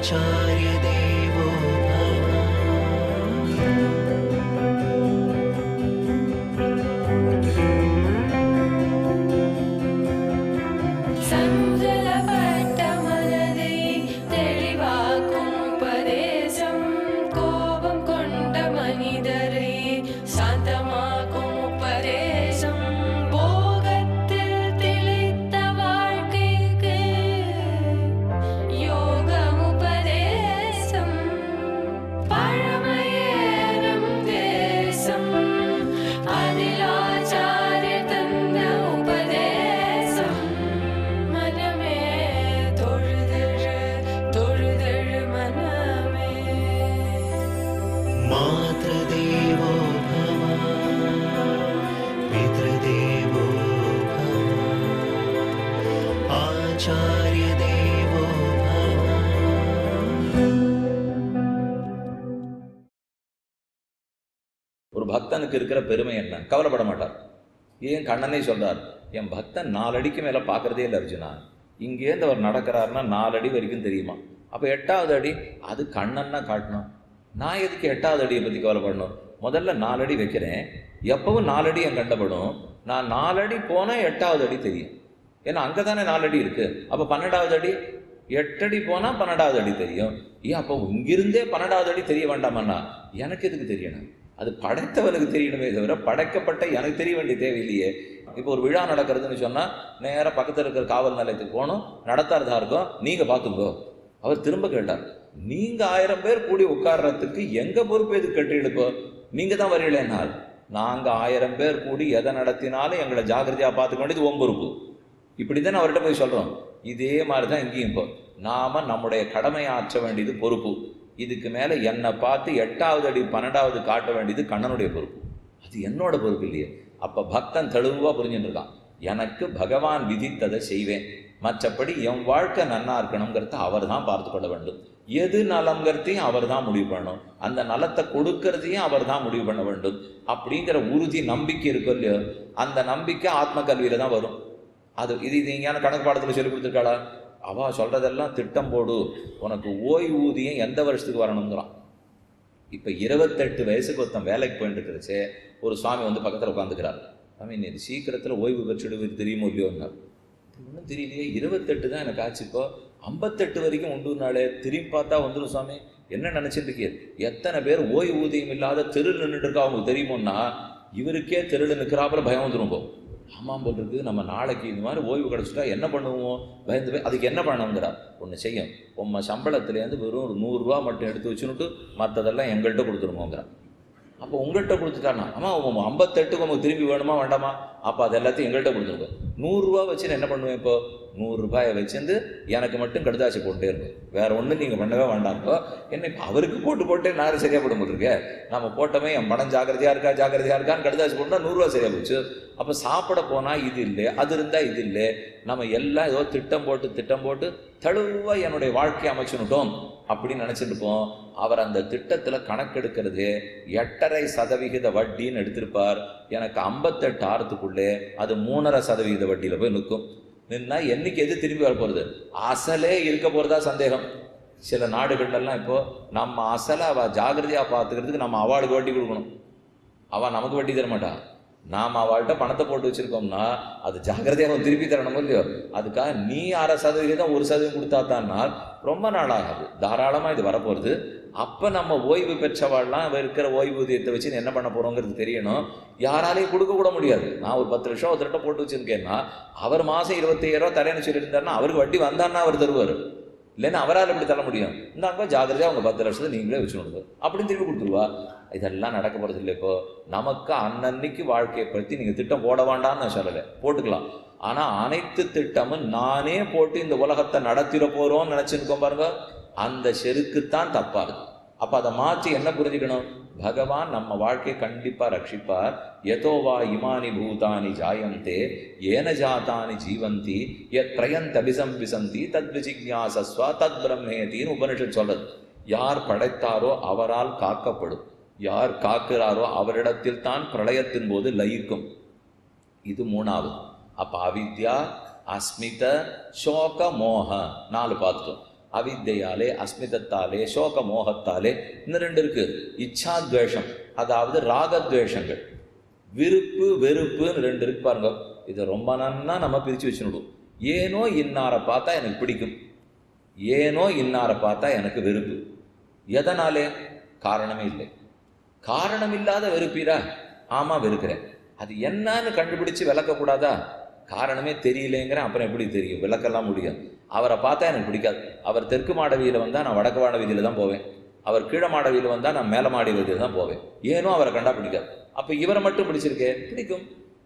आचार्यदेवो भव சஞ்சலப்பட்ட மனதை தெளிவாக்கும் உபதேசம் கோபம் கொண்ட மனிதரை சாந்தமாக்கும் உபதேசம் போகத்தில் திளைத்த வாழ்க்கைக்கு யோகம் உபதேசம் பழமையேறும் தேசம் அதில் ஆச்சாரிய தந்த உபதேசம் மனமே தொழுதழு தொழுதழு மனமே मातृदेवो भव पितृदेवो भव आचार्यदेवो भव ஒரு பக்தனுக்கு இருக்கிற பெருமை என்ன கவலைப்பட மாட்டார் ஏன் கண்ணனே சொல்றார் என் பக்தன் நாலடிக்கு மேலே பார்க்கறதே இல்லை அர்ஜுனா இங்கேருந்து அவர் நடக்கிறாருன்னா நாலடி வரைக்கும் தெரியுமா அப்போ எட்டாவது அடி அது கண்ணன்னா காட்டணும் நான் எதுக்கு எட்டாவது அடியை பற்றி கவலைப்படணும் முதல்ல நாலடி வைக்கிறேன் எப்பவும் நாலடி என் கண்டப்படும் நான் நாலடி போனால் எட்டாவது அடி தெரியும் ஏன்னா அங்கே தானே நாலடி இருக்கு அப்போ பன்னெண்டாவது அடி எட்டடி போனால் பன்னெண்டாவது அடி தெரியும் ஏன் அப்போ இங்கிருந்தே பன்னெண்டாவது அடி தெரிய வேண்டாமண்ணா எனக்கு எதுக்கு தெரியணும் அது படைத்தவனுக்கு தெரியணுமே தவிர படைக்கப்பட்ட எனக்கு தெரிய வேண்டிய தேவையில்லையே இப்போ ஒரு விழா நடக்கிறதுன்னு சொன்னால் நேராக பக்கத்தில் இருக்கிற காவல் நிலையத்துக்கு போகணும் நடத்தாரதா இருக்கும் நீங்கள் பார்த்துக்கோ அவர் திரும்ப கேட்டார் நீங்கள் ஆயிரம் பேர் கூடி உட்கார்றதுக்கு எங்கள் பொறுப்பு எது கட்டிடுப்போ நீங்கள் தான் வரீங்களேனால் நாங்கள் ஆயிரம் பேர் கூடி எதை நடத்தினாலும் எங்களை ஜாக்கிரதையாக பார்த்துக்க வேண்டியது உன் பொறுப்பு இப்படி தான் அவர்கிட்ட போய் சொல்கிறோம் இதே மாதிரி தான் இங்கேயும் இப்போ நாம நம்முடைய கடமையை ஆற்ற வேண்டியது பொறுப்பு இதுக்கு மேலே என்னை பார்த்து எட்டாவது அடி பன்னெண்டாவது காட்ட வேண்டியது கண்ணனுடைய பொறுப்பு அது என்னோட பொறுப்பு இல்லையே அப்போ பக்தன் தெளிவாக புரிஞ்சுட்டு இருக்கான் எனக்கு பகவான் விதித்ததை செய்வேன் மற்றபடி என் வாழ்க்கை நன்னா இருக்கணுங்கிறத அவர் தான் பார்த்து கொள்ள வேண்டும் எது நலங்கிறதையும் அவர் தான் முடிவு பண்ணணும் அந்த நலத்தை கொடுக்கறதையும் அவர் தான் முடிவு பண்ண வேண்டும் அப்படிங்கிற உறுதி நம்பிக்கை இருக்கும் இல்லையோ அந்த நம்பிக்கை ஆத்ம கல்வியில தான் வரும் அது இது இது எங்கேயான கணக்கு பாடத்தில் சொல்லி கொடுத்துருக்காளா அவ சொல்றதெல்லாம் திட்டம் போடு உனக்கு ஓய்வூதியம் எந்த வருஷத்துக்கு வரணுங்கிறான் இப்போ இருபத்தெட்டு வயசுக்கு ஒருத்தன் வேலைக்கு போயிட்டு இருக்கிறச்சே ஒரு சுவாமி வந்து பக்கத்தில் உட்காந்துக்கிறார் சாமி நீ சீக்கிரத்தில் ஓய்வு பெற்றுடுவது தெரியுமோ இல்லையோன்னார் ஒன்றும் தெரியலையே இருபத்தெட்டு தான் எனக்கு ஆச்சு இப்போ ஐம்பத்தெட்டு வரைக்கும் உண்டுனாலே திரும்பி பார்த்தா வந்துடும் சுவாமி என்ன நினச்சிட்டு இருக்கீர் எத்தனை பேர் ஓய்வூதியம் இல்லாத தெருள் நின்றுட்டு இருக்கா அவங்களுக்கு தெரியுமோன்னா இவருக்கே தெருள் நிற்கிறாப்புல பயம் வந்துடும் போ ஆமாம் போல் இருக்கு நம்ம நாளைக்கு இந்த மாதிரி ஓய்வு கிடச்சிட்டா என்ன பண்ணுவோம் பயந்து போய் அதுக்கு என்ன பண்ணணுங்கிறா ஒன்று செய்யும் உம்ம சம்பளத்துலேருந்து வெறும் ஒரு நூறுரூவா மட்டும் எடுத்து வச்சுன்னுட்டு மற்றதெல்லாம் எங்கள்கிட்ட கொடுத்துருமோங்கிறான் அப்போ உங்கள்கிட்ட கொடுத்துட்டானா ஆமா உங்க ஐம்பத்தெட்டுக்கு உங்களுக்கு திரும்பி வேணுமா வேண்டாமா அப்போ அது எல்லாத்தையும் எங்கள்கிட்ட கொடுத்துருங்க நூறுரூவா வச்சு நான் என்ன பண்ணுவேன் இப்போ நூறுரூபாயை வச்சிருந்து எனக்கு மட்டும் கடுதாசி போட்டே இருக்கும் வேற ஒன்றும் நீங்கள் பண்ணவே வேண்டாம் இப்போ என்ன இப்போ அவருக்கு போட்டு போட்டே நான் சரியாக போட முடியிருக்கே நம்ம போட்டோமே என் பணம் ஜாக்கிரதையா இருக்கா ஜாக்கிரதையா இருக்கான்னு கடுதாசி போட்டால் நூறுரூவா சரியா போச்சு அப்போ சாப்பிட போனால் இது இல்லை அது இருந்தால் இது இல்லை நம்ம எல்லாம் ஏதோ திட்டம் போட்டு திட்டம் போட்டு தழுவா என்னுடைய வாழ்க்கையை அமைச்சுனுட்டோம் அப்படின்னு நினச்சிட்டு இருப்போம் அவர் அந்த திட்டத்தில் கணக்கெடுக்கிறது எட்டரை சதவிகித வட்டின்னு எடுத்திருப்பார் எனக்கு ஐம்பத்தெட்டு ஆறத்துக்குள்ளே அது மூணரை சதவிகித வட்டியில் போய் நிற்கும் நின்னா என்னைக்கு எது திரும்பி வர போகிறது அசலே இருக்க போகிறதா சந்தேகம் சில நாடுகள்லாம் இப்போ நம்ம அசலை அவள் ஜாகிரதையாக பார்த்துக்கிறதுக்கு நம்ம அவாளுக்கு வட்டி கொடுக்கணும் அவள் நமக்கு வட்டி தர மாட்டா நாம் அவள்கிட்ட பணத்தை போட்டு வச்சிருக்கோம்னா அது ஜாக்கிரதையாக அவன் திருப்பி தரணும் இல்லையோ அதுக்காக நீ அரை சதவீதம் ஒரு சதவீதம் கொடுத்தாத்தானால் ரொம்ப நாள் ஆகாது தாராளமாக இது வரப்போகிறது அப்போ நம்ம ஓய்வு பெற்றவாள்லாம் இருக்கிற ஓய்வூதியத்தை வச்சு என்ன பண்ண போகிறோங்கிறது தெரியணும் யாராலையும் கொடுக்க கூட முடியாது நான் ஒரு பத்து லட்சம் ஒருத்தர்கிட்ட போட்டு வச்சிருக்கேன்னா அவர் மாதம் இருபத்தையாயிரம் தரேன்னு சொல்லியிருந்தாருன்னா அவருக்கு வட்டி வந்தாருன்னா அவர் தருவார் இல்லைன்னா அவரால் எப்படி தர முடியும் இந்தாங்க ஜாகிரதையாக அவங்க பத்து லட்சத்தை நீங்களே வச்சுக்கணும் அப்படின்னு திருப்பி கொடுத்துருவா இதெல்லாம் நடக்க போகிறது இல்லை இப்போ நமக்கு அன்னன்னைக்கு வாழ்க்கையை பற்றி நீங்கள் திட்டம் போட வேண்டாம்னு நான் சொல்லலை போட்டுக்கலாம் ஆனால் அனைத்து திட்டமும் நானே போட்டு இந்த உலகத்தை நடத்திட போகிறோம்னு நினச்சிருக்கோம் பாருங்க அந்த செருக்குத்தான் தப்பா இருக்கு அப்போ அதை மாற்றி என்ன புரிஞ்சுக்கணும் பகவான் நம்ம வாழ்க்கையை கண்டிப்பாக ரட்சிப்பார் எதோவா இமானி பூதானி ஜாயந்தே ஏன ஜாதானி ஜீவந்தி எத் பிரயந்த விசம்பி தத் விஜிக்யாசஸ்வா தத் பிரம்மேதின்னு உபனிஷத் சொல்றது யார் படைத்தாரோ அவரால் காக்கப்படும் யார் காக்கிறாரோ அவரிடத்தில் தான் பிரளயத்தின் போது லயிக்கும் இது மூணாவது அப்ப அவித்யா அஸ்மித சோக மோக நாலு பார்த்துட்டோம் அவித்தையாலே அஸ்மிதத்தாலே சோக மோகத்தாலே இன்னும் ரெண்டு இருக்கு இச்சாத்வேஷம் அதாவது ராகத்வேஷங்கள் விருப்பு வெறுப்புன்னு ரெண்டு இருக்கு பாருங்க இதை ரொம்ப நன்னா நம்ம பிரித்து வச்சுனுடும் ஏனோ இன்னாரை பார்த்தா எனக்கு பிடிக்கும் ஏனோ இன்னாரை பார்த்தா எனக்கு வெறுப்பு எதனாலே காரணமே இல்லை காரணம் இல்லாத வெறுப்பீரா ஆமா வெறுக்கிறேன் அது என்னன்னு கண்டுபிடிச்சு விளக்கக்கூடாதா காரணமே தெரியலேங்கிறேன் அப்புறம் எப்படி தெரியும் விளக்கெல்லாம் முடியும் அவரை பார்த்தா எனக்கு பிடிக்காது அவர் தெற்கு மாட வீதியில் வந்தால் நான் வடக்கு மாட வீதியில் தான் போவேன் அவர் கீழ மாட வீதியில் வந்தால் நான் மேல மாடி வீதியில் தான் போவேன் ஏனோ அவரை கண்டா பிடிக்காது அப்போ இவரை மட்டும் பிடிச்சிருக்கே பிடிக்கும்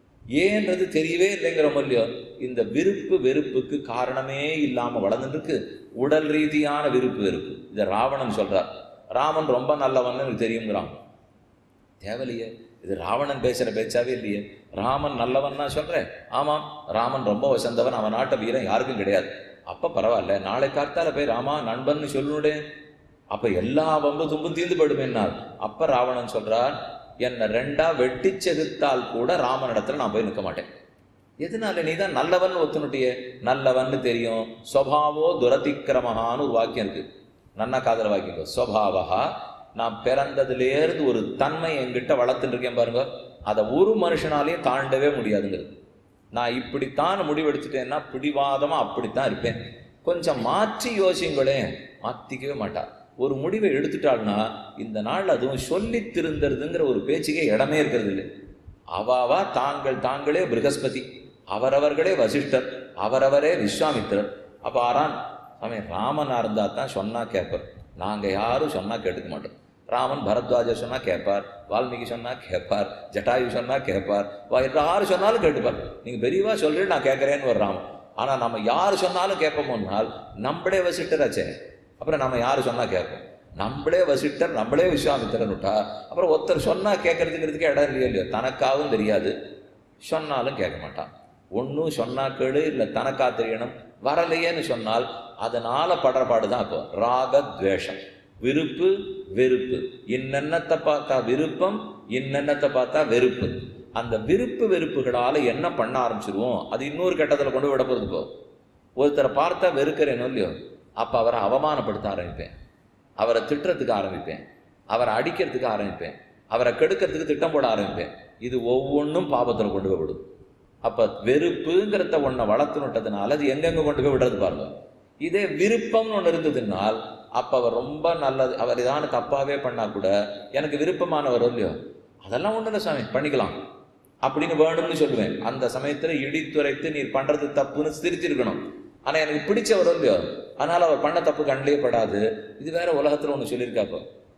ஏன்றது தெரியவே இல்லைங்கிற இல்லையோ இந்த விருப்பு வெறுப்புக்கு காரணமே இல்லாமல் வளர்ந்துருக்கு உடல் ரீதியான விருப்பு வெறுப்பு இதை ராவணன் சொல்றார் ராமன் ரொம்ப நல்லவன்னு எனக்கு தெரியுங்கிறான் தேவையில்லையே இது ராவணன் பேசுகிற பேச்சாவே இல்லையே ராமன் நல்லவன் நான் சொல்கிறேன் ஆமாம் ராமன் ரொம்ப வசந்தவன் அவன் நாட்ட வீரன் யாருக்கும் கிடையாது அப்போ பரவாயில்ல நாளை காத்தால போய் ராமா நண்பன்னு சொல்லுடே அப்போ எல்லா வம்பு தும்பும் தீர்ந்து போயிடுமேனால் அப்போ ராவணன் சொல்றார் என்னை ரெண்டா வெட்டி செகுத்தால் கூட ராமன் இடத்துல நான் போய் நிற்க மாட்டேன் எதனால நீ தான் நல்லவன் ஒத்துனுட்டியே நல்லவன்னு தெரியும் ஸ்வபாவோ துரதிக்கிரமஹான்னு ஒரு வாக்கியம் இருக்கு நன்னா காதல வாக்கியம் ஸ்வபாவா நான் பிறந்ததுலேருந்து ஒரு தன்மை என்கிட்ட வளர்த்துட்டு இருக்கேன் பாருங்க அதை ஒரு மனுஷனாலையும் தாண்டவே முடியாதுங்கிறது நான் இப்படித்தான் முடிவெடுத்துட்டேன்னா பிடிவாதமா அப்படித்தான் இருப்பேன் கொஞ்சம் மாற்றி யோசிங்களேன் மாத்திக்கவே மாட்டா ஒரு முடிவை எடுத்துட்டாள்னா இந்த நாள் அதுவும் சொல்லித் திருந்தறதுங்கிற ஒரு பேச்சுக்கே இடமே இருக்கிறது இல்லை அவாவா தாங்கள் தாங்களே பிருகஸ்பதி அவரவர்களே வசிஷ்டர் அவரவரே விஸ்வாமித்திரர் அப்போ ஆறான் சாமி ராமனா இருந்தா தான் சொன்னா கேட்பார் நாங்க யாரும் சொன்னா கேட்டுக்க மாட்டோம் ராமன் பரத்வாஜர் சொன்னா கேட்பார் வால்மீகி சொன்னா கேட்பார் ஜட்டாயு சொன்னா கேட்பார் வா- யாரு சொன்னாலும் கேட்டுப்பார் நீங்க பெரியவா சொல்றீங்க நான் கேட்கறேன்னு ஒரு ராமன் ஆனா நம்ம யாரு சொன்னாலும் கேட்போம்னால் நம்மளே வசிட்டராச்சே அப்புறம் நம்ம யாரு சொன்னா கேட்போம் நம்மளே வசிட்டர் நம்மளே விஸ்வாமித்திரன் விட்டா அப்புறம் ஒருத்தர் சொன்னா கேட்கறதுங்கிறதுக்கே இடம் இல்லையோ இல்லையோ தனக்காகவும் தெரியாது சொன்னாலும் கேட்க மாட்டான் ஒன்றும் சொன்னா கேளு இல்லை தனக்கா தெரியணும் வரலையேன்னு சொன்னால் அதனால படுற பாடு தான் இப்போ ராக துவேஷம் விருப்பு வெறுப்பு இன்னென்னத்தை பார்த்தா விருப்பம் இன்னென்னத்தை பார்த்தா வெறுப்பு அந்த விருப்பு வெறுப்புகளால என்ன பண்ண ஆரம்பிச்சிருவோம் அது இன்னொரு கட்டத்தில் கொண்டு விட போகிறது இப்போ ஒருத்தரை பார்த்தா வெறுக்கிறேனோ இல்லையோ அப்போ அவரை அவமானப்படுத்த ஆரம்பிப்பேன் அவரை திட்டுறதுக்கு ஆரம்பிப்பேன் அவரை அடிக்கிறதுக்கு ஆரம்பிப்பேன் அவரை கெடுக்கிறதுக்கு திட்டம் போட ஆரம்பிப்பேன் இது ஒவ்வொன்றும் பாபத்தில் கொண்டு போய் விடும் அப்போ வெறுப்புங்கிறத ஒன்றை வளர்த்துனுட்டதுனால அது எங்கெங்க கொண்டு போய் விடுறது பாருங்க இதே விருப்பம்னு ஒன்று இருந்ததுனால் அப்போ அவர் ரொம்ப நல்லது அவர் ஏதான தப்பாவே பண்ணா கூட எனக்கு விருப்பமானவர் இல்லையோ அதெல்லாம் ஒன்றும் இல்லை சாமி பண்ணிக்கலாம் அப்படின்னு வேணும்னு சொல்லுவேன் அந்த சமயத்தில் இடித்துரைத்து நீர் பண்றது தப்புன்னு சிரிச்சிருக்கணும் ஆனா எனக்கு பிடிச்சவர் இல்லையோ அதனால அவர் பண்ண தப்பு கண்ணிலே படாது இது வேற உலகத்துல ஒன்று சொல்லியிருக்காப்போ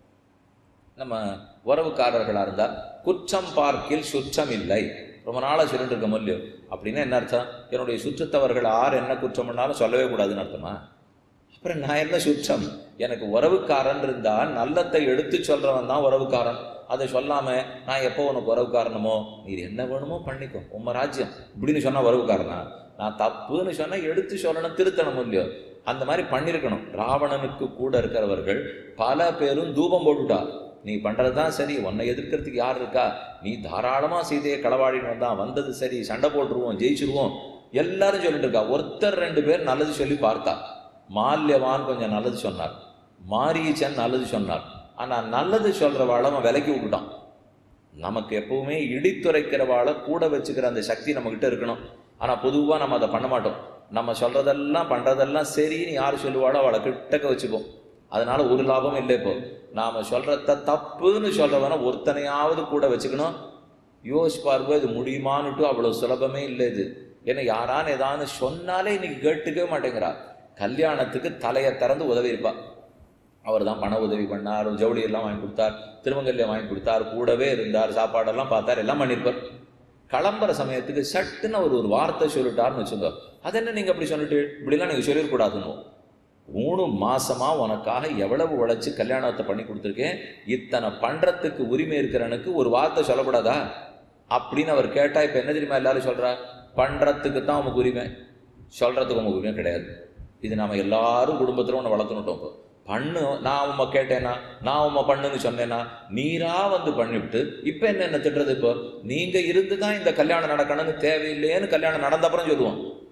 நம்ம உறவுக்காரர்களாக இருந்தால் குற்றம் பார்க்கில் சுற்றம் இல்லை ரொம்ப நாளாக சொல்லிட்டு இருக்க இல்லையோ அப்படின்னா என்ன அர்த்தம் என்னுடைய சுற்றத்தவர்கள் யார் என்ன குற்றம் பண்ணாலும் சொல்லவே கூடாதுன்னு அர்த்தமா அப்புறம் நான் என்ன சுற்றம் எனக்கு உறவுக்காரன் இருந்தால் நல்லத்தை எடுத்து சொல்றவன் தான் உறவுக்காரன் அதை சொல்லாம நான் எப்போ உனக்கு உறவுக்காரனமோ நீர் என்ன வேணுமோ பண்ணிக்கோ உம்ம ராஜ்யம் இப்படின்னு சொன்னா உறவுக்காரனா நான் தப்புன்னு சொன்னா எடுத்து சொல்லணும் திருத்தணும் இல்லையோ அந்த மாதிரி பண்ணியிருக்கணும் ராவணனுக்கு கூட இருக்கிறவர்கள் பல பேரும் தூபம் போட்டுட்டா நீ பண்றது தான் சரி உன்னை எதிர்க்கிறதுக்கு யார் இருக்கா நீ தாராளமா சீதையை களவாடின்னு வந்தான் வந்தது சரி சண்டை போட்டுருவோம் ஜெயிச்சிருவோம் எல்லாரும் சொல்லிட்டு இருக்கா ஒருத்தர் ரெண்டு பேர் நல்லது சொல்லி பார்த்தா மால்யவான் கொஞ்சம் நல்லது சொன்னார் மாரீச்சன் நல்லது சொன்னார் ஆனா நல்லது சொல்றவாளை அவன் விலக்கி விட்டுட்டான் நமக்கு எப்பவுமே இடித்துரைக்கிறவாளை கூட வச்சுக்கிற அந்த சக்தி நம்மகிட்ட இருக்கணும் ஆனா பொதுவா நம்ம அதை பண்ண மாட்டோம் நம்ம சொல்றதெல்லாம் பண்றதெல்லாம் சரின்னு யார் சொல்லுவாளோ அவளை கிட்டக்க வச்சுப்போம் அதனால ஒரு லாபம் இல்லை இப்போ நாம சொல்றத தப்புன்னு சொல்றவன ஒருத்தனையாவது கூட வச்சுக்கணும் யோசி பாருங்க இது முடியுமான்னுட்டு அவ்வளவு சுலபமே இல்லை இது ஏன்னா யாரான ஏதான்னு சொன்னாலே இன்னைக்கு கேட்டுக்கவே மாட்டேங்கிறா கல்யாணத்துக்கு தலையை திறந்து உதவி இருப்பா அவர் தான் பண உதவி பண்ணார் ஜவுளி எல்லாம் வாங்கி கொடுத்தார் திருமங்கல்யம் வாங்கி கொடுத்தார் கூடவே இருந்தார் சாப்பாடெல்லாம் பார்த்தார் எல்லாம் பண்ணியிருப்பார் கிளம்புற சமயத்துக்கு சட்டுன்னு அவர் ஒரு வார்த்தை சொல்லிட்டாருன்னு வச்சுக்கோ அது என்ன நீங்க அப்படி சொல்லிட்டு இப்படிலாம் நீங்க சொல்லிடக்கூடாதுன்னு மூணு மாசமா உனக்காக எவ்வளவு உழைச்சு கல்யாணத்தை பண்ணி கொடுத்துருக்கேன் இத்தனை பண்றதுக்கு உரிமை இருக்கிறவனுக்கு ஒரு வார்த்தை சொல்லக்கூடாதா அப்படின்னு அவர் கேட்டா இப்ப என்ன தெரியுமா எல்லாரும் சொல்றா பண்றதுக்கு தான் உமக்கு உரிமை சொல்றதுக்கு உமக்கு உரிமை கிடையாது இது நாம எல்லாரும் குடும்பத்துல ஒன்று வளர்த்துனுட்டோம் இப்போ பண்ணு நான் உம்மை கேட்டேனா நான் உம்மை பண்ணுன்னு சொன்னேனா நீரா வந்து பண்ணிவிட்டு இப்போ என்ன என்ன திட்டுறது இப்போ நீங்க இருந்து தான் இந்த கல்யாணம் நடக்கணும்னு தேவையில்லையேன்னு கல்யாணம் நடந்த அப்புறம் சொல்லுவோம்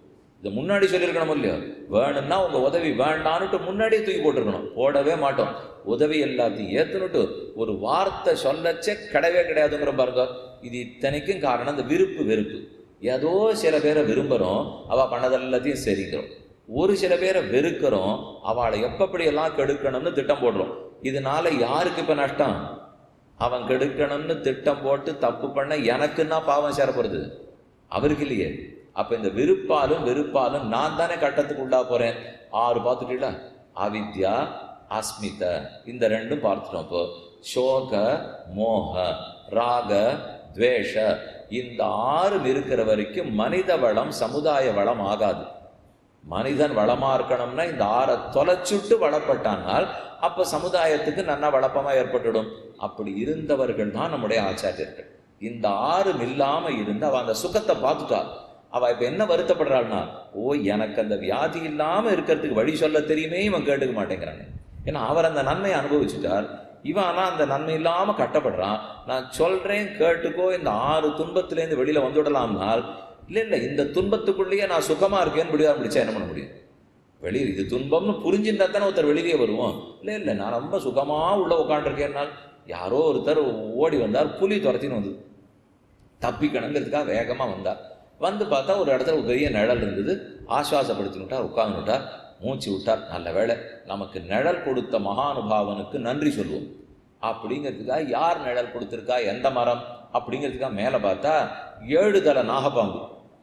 இதை முன்னாடி சொல்லியிருக்கணும் இல்லையோ வேணும்னா உங்க உதவி வேண்டான்னுட்டு முன்னாடியே தூக்கி போட்டிருக்கணும் போடவே மாட்டோம் உதவி எல்லாத்தையும் ஏத்துனுட்டு ஒரு வார்த்தை சொல்லச்சே கிடையவே கிடையாதுங்கிற பாருங்க இது இத்தனைக்கும் காரணம் இந்த விருப்பு வெறுப்பு ஏதோ சில பேரை விரும்புகிறோம் அவ பண்ணதெல்லாத்தையும் சரிங்கிறோம் ஒரு சில பேரை வெறுக்கிறோம் அவளை எப்படியெல்லாம் கெடுக்கணும்னு திட்டம் போடுறோம் இதனால யாருக்கு இப்ப நஷ்டம் அவன் கெடுக்கணும்னு திட்டம் போட்டு தப்பு பண்ண எனக்குன்னா பாவம் சேரப்படுது அவருக்கு இல்லையே அப்ப இந்த விருப்பாலும் வெறுப்பாலும் நான் தானே கட்டத்துக்கு உள்ளா போறேன் ஆறு பார்த்துட்டீங்களா அவித்யா அஸ்மித இந்த ரெண்டும் பார்த்துட்டோம் இப்போ சோக மோக ராக துவேஷ இந்த ஆறு இருக்கிற வரைக்கும் மனித வளம் சமுதாய வளம் ஆகாது மனிதன் வளமா இருக்கணும்னா இந்த ஆறை தொலைச்சுட்டு வளப்பட்டானால் அப்ப சமுதாயத்துக்கு நன்னா வளப்பமா ஏற்பட்டுடும் அப்படி இருந்தவர்கள் தான் நம்முடைய ஆச்சாரியர்கள் இந்த ஆறும் இல்லாம இருந்து அவ அந்த சுகத்தை பார்த்துட்டா அவ இப்ப என்ன வருத்தப்படுறாள்னா ஓ எனக்கு அந்த வியாதி இல்லாம இருக்கிறதுக்கு வழி சொல்ல தெரியுமே இவன் கேட்டுக்க மாட்டேங்கிறானே ஏன்னா அவர் அந்த நன்மையை அனுபவிச்சுட்டார் இவன் ஆனா அந்த நன்மை இல்லாம கட்டப்படுறான் நான் சொல்றேன் கேட்டுக்கோ இந்த ஆறு துன்பத்திலேருந்து வெளியில வந்துவிடலாம்னால் இல்ல இல்ல இந்த துன்பத்துக்குள்ளேயே நான் சுகமா இருக்கேன்னு முடியாது முடிச்சா என்ன பண்ண முடியும் வெளியே இது துன்பம்னு புரிஞ்சிருந்தா தானே ஒருத்தர் வெளியே வருவோம் இல்லை இல்லை நான் ரொம்ப சுகமா உள்ள உட்காண்டிருக்கேன்னால் யாரோ ஒருத்தர் ஓடி வந்தார் புலி துரத்தின்னு வந்தது தப்பிக்கணுங்கிறதுக்காக வேகமா வந்தார் வந்து பார்த்தா ஒரு இடத்துல ஒரு பெரிய நிழல் இருந்தது ஆசுவாசப்படுத்தி விட்டார் உட்கார்ந்து விட்டார் மூச்சு விட்டார் நல்ல வேளை நமக்கு நிழல் கொடுத்த மகானுபாவனுக்கு நன்றி சொல்லுவோம் அப்படிங்கிறதுக்காக யார் நிழல் கொடுத்துருக்கா எந்த மரம் அப்படிங்கிறதுக்காக மேலே பார்த்தா ஏழு தலை நாகப்பாம்பு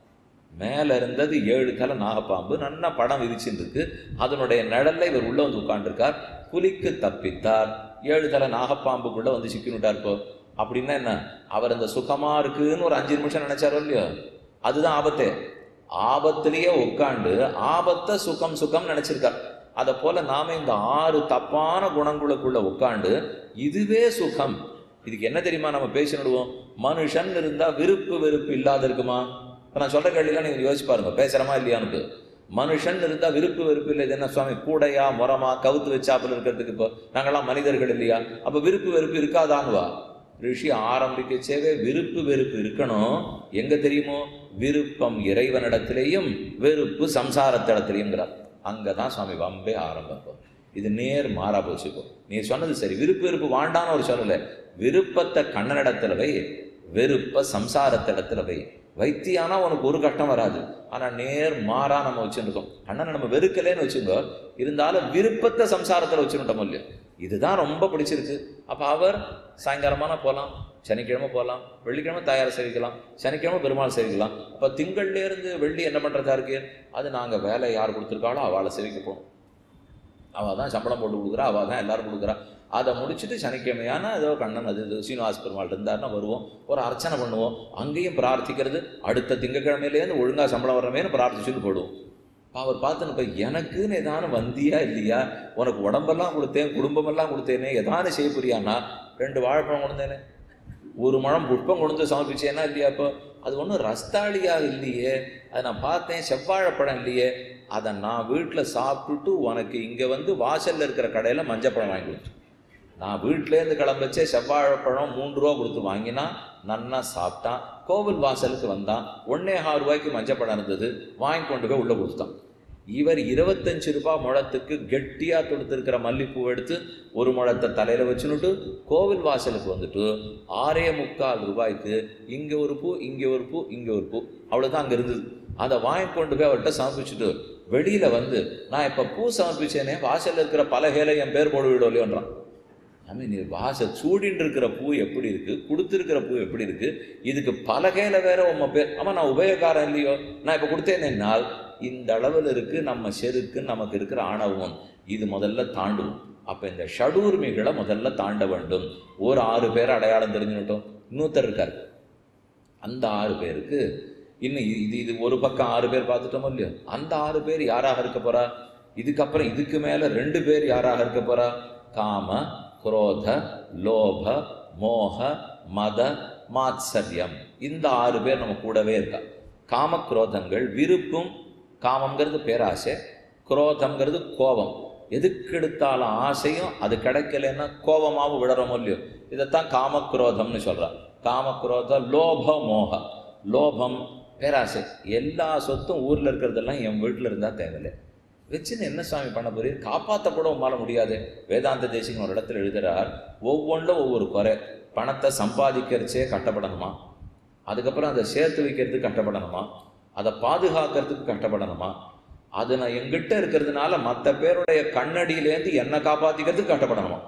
மேலே இருந்தது ஏழு தலை நாகப்பாம்பு நல்ல படம் விரிச்சுன்னு இருக்கு அதனுடைய நிழல்ல இவர் உள்ள வந்து உட்கார்ந்திருக்கார் புலிக்கு தப்பித்தார் ஏழு தலை நாகப்பாம்புக்குள்ள வந்து சிக்கினுட்டார் இப்போ அப்படின்னா என்ன அவர் அந்த சுகமா இருக்குன்னு ஒரு அஞ்சு நிமிஷம் நினைச்சாரோ இல்லையோ அதுதான் ஆபத்தே ஆபத்திலேயே உட்காண்டு ஆபத்தை சுகம் சுகம் நினைச்சிருக்கார் அதை போல நாம இந்த ஆறு தப்பான குணங்களுக்குள்ள உட்காண்டு இதுவே சுகம் இதுக்கு என்ன தெரியுமா நம்ம பேசினுடுவோம் மனுஷன் இருந்தா விருப்பு வெறுப்பு இல்லாத இருக்குமா இப்ப நான் சொல்ற கேள்விலாம் நீங்க யோசிச்சு பாருங்க பேசுறமா இல்லையான்னு மனுஷன் இருந்தா விருப்பு வெறுப்பு இல்லை இது என்ன சுவாமி கூடையா முறமா கவுத்து வச்சாப்புல இருக்கிறதுக்கு இப்போ நாங்கெல்லாம் மனிதர்கள் இல்லையா அப்ப விருப்பு வெறுப்பு இருக்காதான்வா ரிஷி ஆரம்பிக்கச்சேவே விருப்பு வெறுப்பு இருக்கணும் எங்க தெரியுமோ விருப்பம் இறைவனிடத்திலேயும் வெறுப்பு சம்சாரத்திடத்திலேயும்ங்கிறார் அங்கதான் சுவாமி வம்பே ஆரம்பிப்போம் இது நேர் மாறா போச்சுக்கோ நீ சொன்னது சரி விருப்பு வெறுப்பு வாண்டான்னு ஒரு சொல்லல விருப்பத்தை கண்ணனிடத்துல வை வெறுப்ப சம்சாரத்திடத்துல வை வைத்தியானா உனக்கு ஒரு கஷ்டம் வராது ஆனா நேர் மாறா நம்ம வச்சுருக்கோம் கண்ணனை நம்ம வெறுக்கலேன்னு வச்சுங்க இருந்தாலும் விருப்பத்தை சம்சாரத்துல வச்சுருட்டோம் இல்லையோ இதுதான் ரொம்ப பிடிச்சிருக்கு அப்ப அவர் சாயங்காலமான போகலாம் சனிக்கிழமை போகலாம் வெள்ளிக்கிழமை தாயாரை சேவிக்கலாம் சனிக்கிழமை பெருமாள் சேவிக்கலாம் அப்போ திங்கள்ல இருந்து வெள்ளி என்ன பண்றதா இருக்கு அது நாங்க வேலை யார் கொடுத்துருக்காளோ அவளை சேவிக்க போகணும் அவள் தான் சம்பளம் போட்டு கொடுக்குறா அவள் தான் எல்லாரும் கொடுக்குறா அதை முடிச்சுட்டு சனிக்கிழமையான ஏதோ கண்ணன் அது இது சீனிவாச பெருமாள் இருந்தாருன்னா வருவோம் ஒரு அர்ச்சனை பண்ணுவோம் அங்கேயும் பிரார்த்திக்கிறது அடுத்த திங்கக்கிழமையிலேருந்து ஒழுங்கா சம்பளம் வர்றமேனு பிரார்த்திச்சுட்டு போடுவோம் அப்ப அவர் பார்த்து இப்போ எனக்குன்னு ஏதானு வந்தியா இல்லையா உனக்கு உடம்பெல்லாம் கொடுத்தேன் குடும்பமெல்லாம் கொடுத்தேனே ஏதானு செய்ய புரியானா ரெண்டு வாழைப்பழம் கொடுத்தேனே ஒரு முழம் புஷ்பம் கொண்டு வந்து சமர்ப்பிச்சேனா இல்லையா இப்போ அது ஒன்றும் ரஸ்தாளியா இல்லையே அதை நான் பார்த்தேன் செவ்வாழைப்பழம் இல்லையே அதை நான் வீட்டில் சாப்பிட்டுட்டு உனக்கு இங்கே வந்து வாசல்ல இருக்கிற கடையில் மஞ்சப்பழம் வாங்கி கொடுத்து நான் வீட்டிலேருந்து கிளம்பச்சே செவ்வாழைப்பழம் மூன்று ரூபா கொடுத்து வாங்கினா நன்னா சாப்பிட்டான் கோவில் வாசலுக்கு வந்தான் ஒன்னே ஆறு ரூபாய்க்கு மஞ்சப்பழம் இருந்தது வாங்கி கொண்டு போய் உள்ளே கொடுத்தான் இவர் இருபத்தஞ்சு ரூபாய் முழத்துக்கு கெட்டியாக தொடுத்திருக்கிற மல்லிப்பூ எடுத்து ஒரு முழத்தை தலையில் வச்சுன்னுட்டு கோவில் வாசலுக்கு வந்துட்டு ஆறே முக்கால் ரூபாய்க்கு இங்கே ஒரு பூ இங்கே ஒரு பூ இங்கே ஒரு பூ அவ்வளோதான் அங்கே இருந்தது அதை வாங்கி கொண்டு போய் அவர்கிட்ட சமர்ப்பிச்சுட்டு வெளியில் வந்து நான் இப்போ பூ சமர்ப்பிச்சேனே வாசலில் இருக்கிற பலகையில என் பேர் போட விடும் இல்லையோன்றான் ஐ நீ வாசல் சூடின்னு இருக்கிற பூ எப்படி இருக்கு கொடுத்துருக்கிற பூ எப்படி இருக்கு இதுக்கு பலகையில வேற உம்ம பேர் ஆமா நான் உபயோகாரம் இல்லையோ நான் இப்போ கொடுத்தேனேனால் இந்த அளவில் இருக்கு நம்ம செருக்கு நமக்கு இருக்கிற ஆணவம் இது முதல்ல தாண்டுவோம் அப்ப இந்த ஷடூர்மிகளை முதல்ல தாண்ட வேண்டும் ஒரு ஆறு பேர் அடையாளம் தெரிஞ்சுட்டோம் இன்னொருத்தர் இருக்காரு அந்த ஆறு பேருக்கு இன்னும் இது இது இது ஒரு பக்கம் ஆறு பேர் பார்த்துட்டோமோ இல்லையோ அந்த ஆறு பேர் யாராக இருக்க போறா இதுக்கப்புறம் இதுக்கு மேல ரெண்டு பேர் யாராக இருக்க போறா காம குரோத லோப மோக மத மாத்சரியம் இந்த ஆறு பேர் நம்ம கூடவே இருக்கா காம குரோதங்கள் விருப்பும் காமங்கிறது பேராசை குரோதம்ங்கிறது கோபம் எதுக்கு எடுத்தாலும் ஆசையும் அது கிடைக்கலன்னா கோபமாவும் விடறோமோ இல்லையோ இதைத்தான் காமக்ரோதம்னு சொல்றான் காமக்ரோத லோப மோக லோபம் பேராசை எல்லா சொத்தும் ஊரில் இருக்கிறதெல்லாம் என் வீட்டில் இருந்தால் தேவையில்லை வச்சுன்னு என்ன சுவாமி பண்ண போறீர் காப்பாற்ற கூட உம்மால முடியாது வேதாந்த தேசிகன் ஒரு இடத்துல எழுதுறார் ஒவ்வொன்றும் ஒவ்வொரு குறை பணத்தை சம்பாதிக்கிறச்சே கட்டப்படணுமா அதுக்கப்புறம் அதை சேர்த்து வைக்கிறதுக்கு கஷ்டப்படணுமா அதை பாதுகாக்கிறதுக்கு கஷ்டப்படணுமா அது நான் எங்கிட்ட இருக்கிறதுனால மற்ற பேருடைய கண்ணடியிலேருந்து என்னை காப்பாற்றிக்கிறதுக்கு கஷ்டப்படணுமா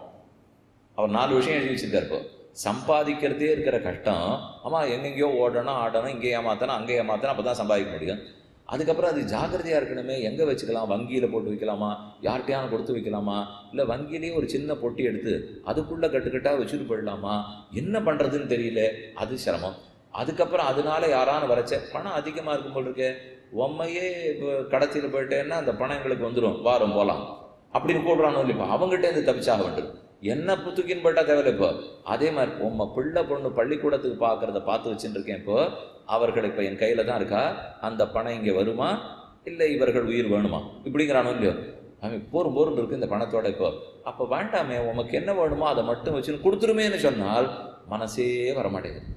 அவர் நாலு விஷயம் எழுதி வச்சிருக்காரு இப்போ சம்பாதிக்கிறதே இருக்கிற கஷ்டம் ஆமாம் எங்கெங்கேயோ ஓடணும் ஆடணும் இங்கே ஏமாத்தணும் அங்கே ஏமாத்தணும் அப்போ தான் சம்பாதிக்க முடியும் அதுக்கப்புறம் அது ஜாக்கிரதையாக இருக்கணுமே எங்கே வச்சுக்கலாம் வங்கியில் போட்டு வைக்கலாமா யார்கிட்டயானு கொடுத்து வைக்கலாமா இல்லை வங்கியிலேயே ஒரு சின்ன பொட்டி எடுத்து அதுக்குள்ளே கட்டுக்கட்டாக வச்சுட்டு போயிடலாமா என்ன பண்ணுறதுன்னு தெரியல அது சிரமம் அதுக்கப்புறம் அதனால யாரான வரைச்ச பணம் அதிகமாக இருக்கும் போல் இருக்கே உண்மையே இப்போ கடைசியில் போயிட்டேன்னா அந்த பணம் எங்களுக்கு வந்துடும் வாரம் போகலாம் அப்படின்னு போடுறானோ இல்லைப்பா அவங்ககிட்ட இருந்து தப்பிச்சாக வேண்டும் என்ன புத்துக்கின்னு போயிட்டா தேவையில்லை இப்போ அதே மாதிரி உம்ம பிள்ளை பொண்ணு பள்ளிக்கூடத்துக்கு பார்க்கறத பார்த்து வச்சுட்டு இருக்கேன் இப்போ அவர்கள் இப்போ என் கையில் தான் இருக்கா அந்த பணம் இங்கே வருமா இல்லை இவர்கள் உயிர் வேணுமா இப்படிங்கிறானோ இல்லையோ அவன் போரும் போரும் இருக்கு இந்த பணத்தோட இப்போ அப்போ வேண்டாமே உமக்கு என்ன வேணுமோ அதை மட்டும் வச்சுன்னு கொடுத்துருமேன்னு சொன்னால் மனசே வரமாட்டேங்குது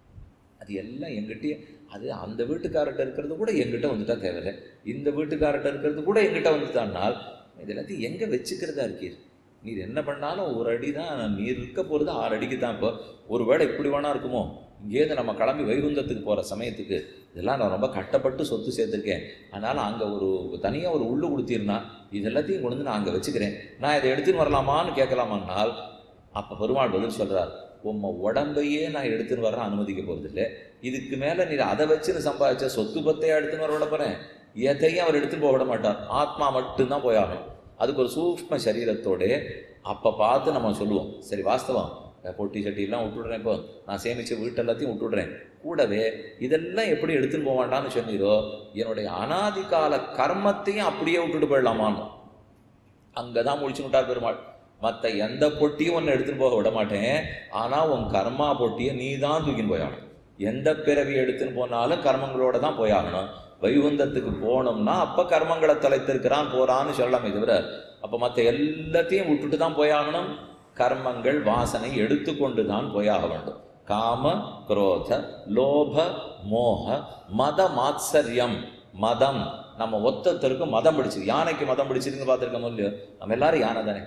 அது எல்லாம் எங்கிட்டயே அது அந்த வீட்டுக்காரர்கிட்ட இருக்கிறது கூட எங்கிட்ட வந்துட்டா தேவையில்லை இந்த வீட்டுக்காரர்கிட்ட இருக்கிறது கூட எங்கிட்ட வந்துட்டான்னால் இது எல்லாத்தையும் எங்கே வச்சுக்கிறதா இருக்கீர் நீர் என்ன பண்ணாலும் ஒரு அடி தான் நீர் இருக்க போகிறது ஆறு அடிக்கு தான் இப்போ ஒரு வேளை இப்படி வேணா இருக்குமோ இங்கேருந்து நம்ம கிளம்பி வைகுந்தத்துக்கு போகிற சமயத்துக்கு இதெல்லாம் நான் ரொம்ப கஷ்டப்பட்டு சொத்து சேர்த்துருக்கேன் அதனால் அங்கே ஒரு தனியாக ஒரு உள்ளு கொடுத்தீர்னா இது எல்லாத்தையும் கொண்டு வந்து நான் அங்கே வச்சுக்கிறேன் நான் இதை எடுத்துன்னு வரலாமான்னு கேட்கலாமான்னால் அப்போ பெருமாள் பதில் சொல்கிறார் உம்ம உடம்பையே நான் எடுத்துன்னு வர அனுமதிக்க போகிறதில்ல இதுக்கு மேலே நீ அதை வச்சுன்னு சம்பாதிச்ச சொத்து பத்தையா எடுத்துன்னு வர விட போகிறேன் எதையும் அவர் எடுத்துன்னு போக விட மாட்டார் ஆத்மா மட்டும்தான் போயாகணும் அதுக்கு ஒரு சூக்ஷ்ம சரீரத்தோட அப்போ பார்த்து நம்ம சொல்லுவோம் சரி வாஸ்தவம் அஹ் பொட்டி சட்டியெல்லாம் விட்டுடுறேன் இப்போ நான் சேமிச்ச வீட்டு எல்லாத்தையும் விட்டுடுறேன் கூடவே இதெல்லாம் எப்படி எடுத்துன்னு போக வேண்டாம்னு சொன்னீரோ என்னுடைய அனாதி கால கர்மத்தையும் அப்படியே விட்டுட்டு போயிடலாமான்னு அங்கே தான் முடிச்சு விட்டார் பெருமாள் மற்ற எந்த பொட்டியும் ஒன்று எடுத்துன்னு போக விட மாட்டேன் ஆனால் உன் கர்மா பொட்டியை நீ தான் தூக்கின்னு போயாகணும் எந்த பிறவி எடுத்துன்னு போனாலும் கர்மங்களோட தான் போயாகணும் வைகுந்தத்துக்கு போனோம்னா அப்போ கர்மங்களை தலைத்திருக்கிறான் போறான்னு சொல்லலாமே தவிர அப்போ மற்ற எல்லாத்தையும் விட்டுட்டு தான் போயாகணும் கர்மங்கள் வாசனை எடுத்துக்கொண்டு தான் போயாக வேண்டும் காம குரோத லோப மோக மத மாத்சரியம் மதம் நம்ம ஒத்தத்தருக்கு மதம் பிடிச்சிருக்கு யானைக்கு மதம் பிடிச்சிருக்குன்னு பார்த்துருக்கோம் இல்லையோ நம்ம எல்லாரும் யானை தானே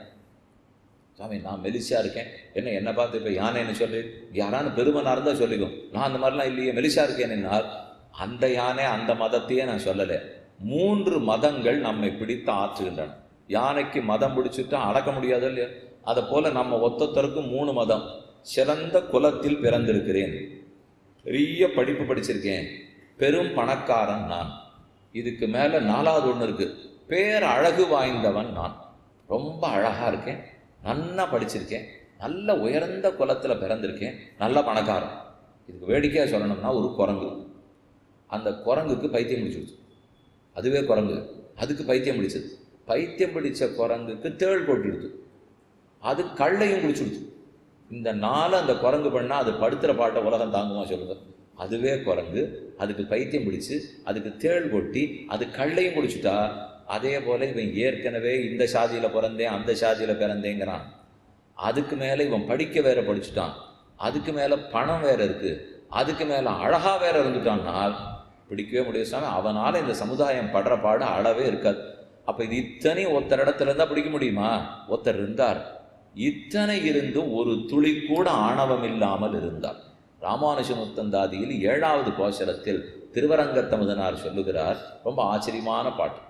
சாமி நான் மெலிசா இருக்கேன் என்ன என்னை பார்த்து இப்போ யானைன்னு சொல்லி யாரானு பெருமனாக இருந்தால் சொல்லிக்கும் நான் அந்த மாதிரிலாம் இல்லையே மெலிசா இருக்கேன் என்னால் அந்த யானை அந்த மதத்தையே நான் சொல்லலை மூன்று மதங்கள் நம்மை பிடித்து ஆற்றுகின்றன யானைக்கு மதம் பிடிச்சிட்டா அடக்க முடியாது இல்லையா அதை போல நம்ம ஒத்தொத்தருக்கும் மூணு மதம் சிறந்த குலத்தில் பிறந்திருக்கிறேன் பெரிய படிப்பு படிச்சிருக்கேன் பெரும் பணக்காரன் நான் இதுக்கு மேலே நாலாவது ஒன்று இருக்கு பேர் அழகு வாய்ந்தவன் நான் ரொம்ப அழகா இருக்கேன் நன்னா படிச்சிருக்கேன் நல்ல உயர்ந்த குலத்தில் பிறந்திருக்கேன் நல்ல பணக்காரன் இதுக்கு வேடிக்கையாக சொல்லணும்னா ஒரு குரங்கு அந்த குரங்குக்கு பைத்தியம் பிடிச்சிருச்சு அதுவே குரங்கு அதுக்கு பைத்தியம் பிடிச்சது பைத்தியம் பிடிச்ச குரங்குக்கு தேள் போட்டுடுது அது கள்ளையும் குடிச்சுடுது இந்த நாலு அந்த குரங்கு பண்ணால் அது படுத்துகிற பாட்டை உலகம் தாங்குமா சொல்லுங்க அதுவே குரங்கு அதுக்கு பைத்தியம் பிடிச்சு அதுக்கு தேள் கொட்டி அது கள்ளையும் குடிச்சுட்டா அதே போல இவன் ஏற்கனவே இந்த சாதியில் பிறந்தேன் அந்த சாதியில் பிறந்தேங்கிறான் அதுக்கு மேலே இவன் படிக்க வேற படிச்சுட்டான் அதுக்கு மேலே பணம் வேற இருக்கு அதுக்கு மேலே அழகா வேற இருந்துட்டான்னால் பிடிக்கவே முடியாது சாமி அவனால் இந்த சமுதாயம் படுற பாடு அளவே இருக்காது அப்போ இது இத்தனையும் ஒருத்தர் இடத்துல இருந்தால் பிடிக்க முடியுமா ஒருத்தர் இருந்தார் இத்தனை இருந்தும் ஒரு துளி கூட ஆணவம் இல்லாமல் இருந்தார் ராமானுஜன் உத்தந்தாதியில் ஏழாவது கோஷரத்தில் திருவரங்கத்தமுதனார் சொல்லுகிறார் ரொம்ப ஆச்சரியமான பாட்டு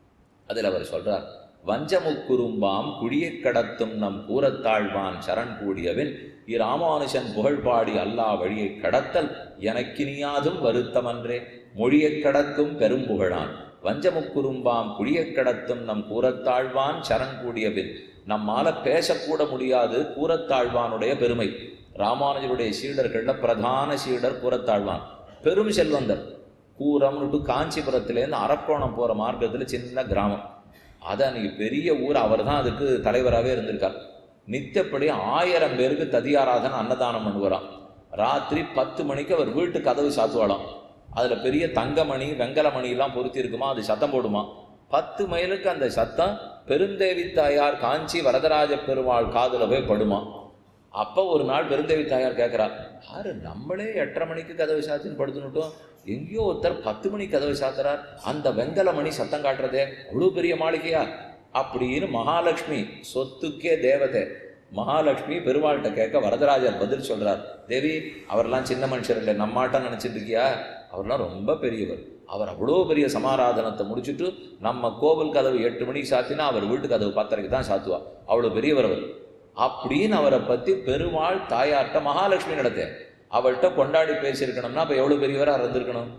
அதில் அவர் சொல்றார் வஞ்சமுக்குறும்பாம் குழியைக் கடத்தும் நம் கூறத்தாழ்வான் சரண் கூடியவன் இராமானுஜன் புகழ்பாடி அல்லா வழியைக் கடத்தல் எனக்கினியாதும் வருத்தமன்றே மொழியைக் கடத்தும் பெரும் புகழான் வஞ்சமுக்குறும்பாம் குழியைக் கடத்தும் நம் கூறத்தாழ்வான் சரண் கூடியவன் நம்மால பேசக்கூட முடியாது கூறத்தாழ்வானுடைய பெருமை ராமானுஜருடைய சீடர்கள்ல பிரதான சீடர் கூறத்தாழ்வான் பெரும் செல்வந்தர் கூரம்னுட்டு காஞ்சிபுரத்துலேருந்து அரக்கோணம் போகிற மார்க்கத்தில் சின்ன கிராமம் அது அன்னைக்கு பெரிய ஊர் அவர் தான் அதுக்கு தலைவராகவே இருந்திருக்கார் நித்தப்படி ஆயிரம் பேருக்கு ததியாராதனை அன்னதானம் பண்ணுவாராம் ராத்திரி பத்து மணிக்கு அவர் வீட்டு கதவு சாத்துவாளாம் அதில் பெரிய தங்கமணி வெங்கலமணிலாம் பொருத்தி இருக்குமா அது சத்தம் போடுமா பத்து மைலுக்கு அந்த சத்தம் பெருந்தேவி தாயார் காஞ்சி வரதராஜ பெருமாள் காதுல போய் படுமா அப்போ ஒரு நாள் பெருந்தேவி தாயார் கேட்குறா யாரு நம்மளே எட்டரை மணிக்கு கதவை சாத்தின்னு படுத்துனுட்டோம் எங்கேயோ ஒருத்தர் பத்து மணிக்கு கதவை சாத்துறார் அந்த வெங்கல மணி சத்தம் காட்டுறதே அவ்வளோ பெரிய மாளிகையா அப்படின்னு மகாலட்சுமி சொத்துக்கே தேவதை மகாலட்சுமி பெருமாள்கிட்ட கேட்க வரதராஜர் பதில் சொல்றார் தேவி அவர்லாம் சின்ன மனுஷர் இல்லை நம்மாட்டம் நினைச்சிட்டு இருக்கியா அவர்லாம் ரொம்ப பெரியவர் அவர் அவ்வளோ பெரிய சமாராதனத்தை முடிச்சுட்டு நம்ம கோவில் கதவு எட்டு மணிக்கு சாத்தினா அவர் வீட்டு கதவு பத்தரைக்கு தான் சாத்துவா அவ்வளோ பெரியவர் அவர் அப்படின்னு அவரை பற்றி பெருமாள் தாயார்கிட்ட மகாலட்சுமி நடத்த அவள்கிட்ட கொண்டாடி பேசியிருக்கணும்னா அப்போ எவ்வளோ பெரியவராக இருந்திருக்கணும்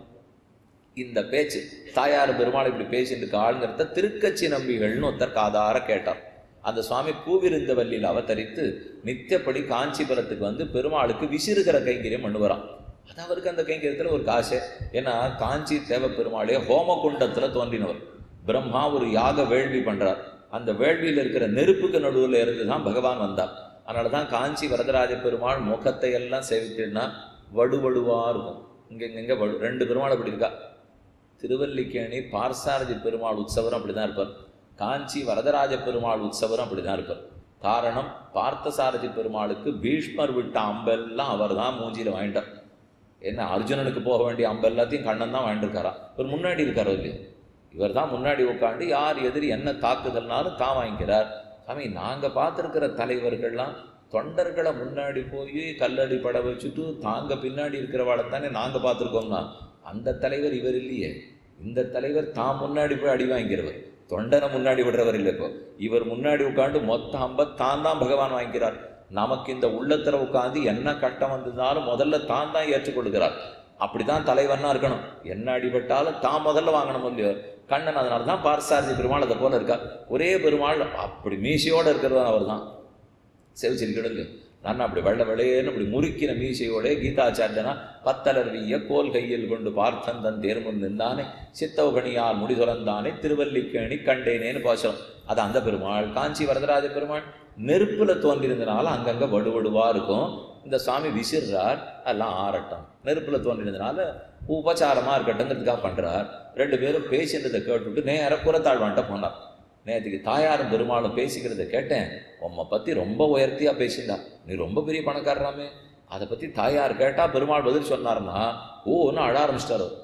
இந்த பேச்சு தாயார் பெருமாள் இப்படி பேசிட்டு இருக்க ஆளுங்கிறத திருக்கச்சி நம்பிகள்னு ஒருத்தர் காதார கேட்டார் அந்த சுவாமி பூவிருந்தவல்லியில் அவதரித்து நித்தியப்படி காஞ்சிபுரத்துக்கு வந்து பெருமாளுக்கு விசிறுகிற கைங்கரியம் பண்ணுவாராம் அது அவருக்கு அந்த கைங்கரியத்தில் ஒரு காசு ஏன்னா காஞ்சி தேவ பெருமாளே ஹோமகுண்டத்தில் தோன்றினவர் பிரம்மா ஒரு யாக வேள்வி பண்றார் அந்த வேள்வியில் இருக்கிற நெருப்புக்கு நடுவில் இருந்து தான் பகவான் வந்தார் அதனால தான் காஞ்சி வரதராஜ பெருமாள் முகத்தை எல்லாம் சேவித்துன்னா வடுவடுவா இருக்கும் இங்க இங்க இங்க வடு ரெண்டு பெருமாள் அப்படி இருக்கா திருவல்லிக்கேணி பார்சாரதி பெருமாள் உற்சவரும் அப்படி தான் இருப்பார் காஞ்சி வரதராஜ பெருமாள் உற்சவரும் அப்படி தான் இருப்பார் காரணம் பார்த்தசாரதி பெருமாளுக்கு பீஷ்மர் விட்ட அம்பெல்லாம் அவர் தான் மூஞ்சியில் வாங்கிட்டார் என்ன அர்ஜுனனுக்கு போக வேண்டிய அம்பு எல்லாத்தையும் கண்ணன் தான் வாங்கிட்டுருக்காரா இவர் முன்னாடி இருக்காரோ இல்லையா இவர் தான் முன்னாடி உட்காந்து யார் எதிரி என்ன தாக்குதல்னாலும் தான் வாங்கிக்கிறார் சாமி நாங்கள் பார்த்துருக்கிற தலைவர்கள்லாம் தொண்டர்களை முன்னாடி போய் கல்லடி பட வச்சுட்டு தாங்க பின்னாடி இருக்கிறவாளை தானே நாங்கள் பார்த்துருக்கோம்னா அந்த தலைவர் இவர் இல்லையே இந்த தலைவர் தான் முன்னாடி போய் அடி வாங்கிக்கிறவர் தொண்டனை முன்னாடி விடுறவர் இல்லை இப்போ இவர் முன்னாடி உட்காந்து மொத்த அம்ப தான் தான் பகவான் வாங்கிக்கிறார் நமக்கு இந்த உள்ளத்துல உட்காந்து என்ன கட்டம் வந்ததாலும் முதல்ல தான் தான் ஏற்றுக்கொள்கிறார் அப்படிதான் தலைவனா இருக்கணும் என்ன அடிபட்டாலும் தான் முதல்ல வாங்கணும் இல்லையோ கண்ணன் அதனால தான் பார்சாரதி பெருமாள் அதை போல இருக்கார் ஒரே பெருமாள் அப்படி மீசையோட இருக்கிறவர் அவர் தான் செவிச்சிருக்கிடுங்க நான் அப்படி வெள்ள வெள்ளையேன்னு அப்படி முறுக்கின மீசையோட கீதாச்சாரியனா பத்தலர் வீய கோல் கையில் கொண்டு பார்த்தன் தன் தேர்முன் நின்றானே சித்தவகணியால் முடி துறந்தானே திருவல்லிக்கேணி கண்டேனேன்னு பாசம் அது அந்த பெருமாள் காஞ்சி வரதராஜ பெருமாள் நெருப்புல தோன்றியிருந்தனால அங்கங்க வடுவடுவா இருக்கும் இந்த சுவாமி விசிறார் எல்லாம் ஆரட்டம் நெருப்புல தோன்றினதுனால உபச்சாரமா இருக்கட்டுங்கிறதுக்காக பண்றார் ரெண்டு பேரும் பேசினதை கேட்டுவிட்டு நேர புறத்தாழ்வான்ட்ட போனார் நேற்றுக்கு தாயாரும் பெருமாளும் பேசிக்கிறத கேட்டேன் உம்மை பற்றி ரொம்ப உயர்த்தியாக பேசிண்டா நீ ரொம்ப பெரிய பணக்காரராமே அதை பற்றி தாயார் கேட்டால் பெருமாள் பதில் சொன்னார்னா ஓன்னு அழ ஆரம்பிச்சிட்டாரு அவர்.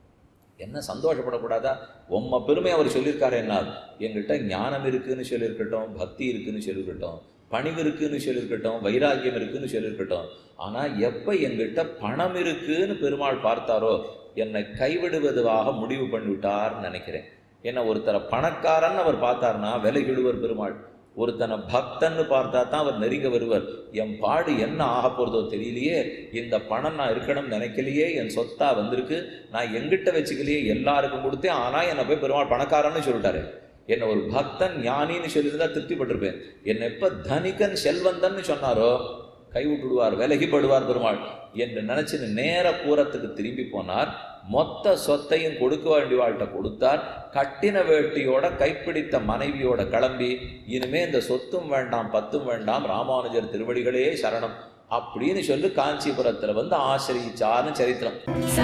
என்ன சந்தோஷப்படக்கூடாதா உம்ம பெருமை அவர் சொல்லியிருக்காரு என்ன எங்கிட்ட ஞானம் இருக்குன்னு சொல்லியிருக்கட்டும் பக்தி இருக்குன்னு சொல்லியிருக்கட்டும் பணிவு இருக்குன்னு சொல்லியிருக்கட்டும் வைராக்கியம் இருக்குன்னு சொல்லியிருக்கட்டும் ஆனால் எப்போ எங்கிட்ட பணம் இருக்குன்னு பெருமாள் பார்த்தாரோ என்னை கைவிடுவதுவாக முடிவு பண்ணிவிட்டார்னு நினைக்கிறேன் என்ன ஒருத்தரை பணக்காரன் அவர் பார்த்தார்னா விலகிடுவர் பெருமாள் ஒருத்தனை பக்தன்னு பார்த்தா தான் அவர் நெருங்க வருவர் என் பாடு என்ன ஆக போகிறதோ தெரியலையே இந்த பணம் நான் இருக்கணும்னு நினைக்கலையே என் சொத்தா வந்திருக்கு நான் எங்கிட்ட வச்சுக்கலையே எல்லாருக்கும் கொடுத்தேன் ஆனால் என்னை போய் பெருமாள் பணக்காரன்னு சொல்லிட்டாரு என்னை ஒரு பக்தன் ஞானின்னு சொல்லியிருந்தா திருப்திப்பட்டிருப்பேன் என்னை எப்போ தனிகன் செல்வந்தன்னு சொன்னாரோ கைவிட்டுடுவார் விலகிப்படுவார் பெருமாள் என்று நினைச்சுன்னு நேர பூரத்துக்கு திரும்பி போனார் மொத்த சொத்தையும் கொடுக்க வேண்டியவாள்கிட்ட கொடுத்தார் கட்டின வேட்டியோட கைப்பிடித்த மனைவியோட கிளம்பி இனிமே இந்த சொத்தும் வேண்டாம் பத்தும் வேண்டாம் ராமானுஜர் திருவடிகளே சரணம் அப்படின்னு சொல்லி காஞ்சிபுரத்துல வந்து ஆசிரியிச்சார்னு சரித்திரம்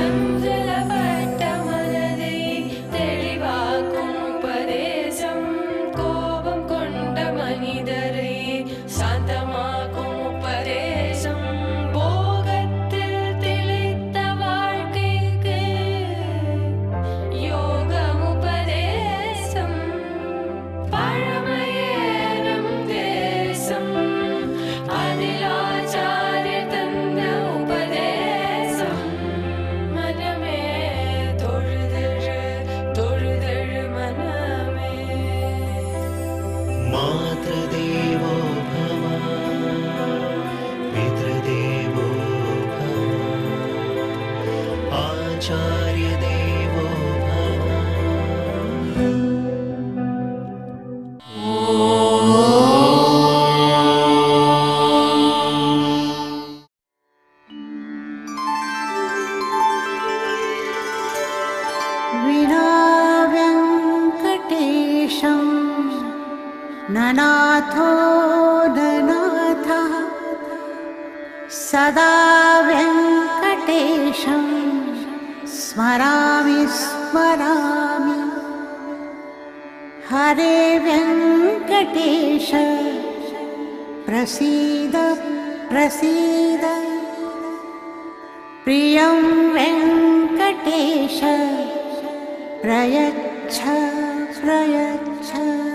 சஞ்சலப்பட்ட மனதை தெளிவாக்கும் உபதேசம் கோபம் கொண்ட மனிதரை சாந்தமாக்கும் உபதேசம் போகத்தில் திளைத்த வாழ்க்கைக்கு யோகம் உபதேசம் பழமையேறும் தேசம் அதில் ஆச்சாரிய தந்த உபதேசம் மனமே தொழுதழு தொழுதழு மனமே मातृदेवो भव पितृदेवो भव आचार्यदेवो भव विनाव्यङ्कटेशं ननाथो ननाथः सदा व्यङ्कटेशं स्मरामि स्मरामि हरे व्यङ्कटेश प्रसीद प्रसीद प्रियं वेङ्कटेश प्रयच्छ प्रयच्छ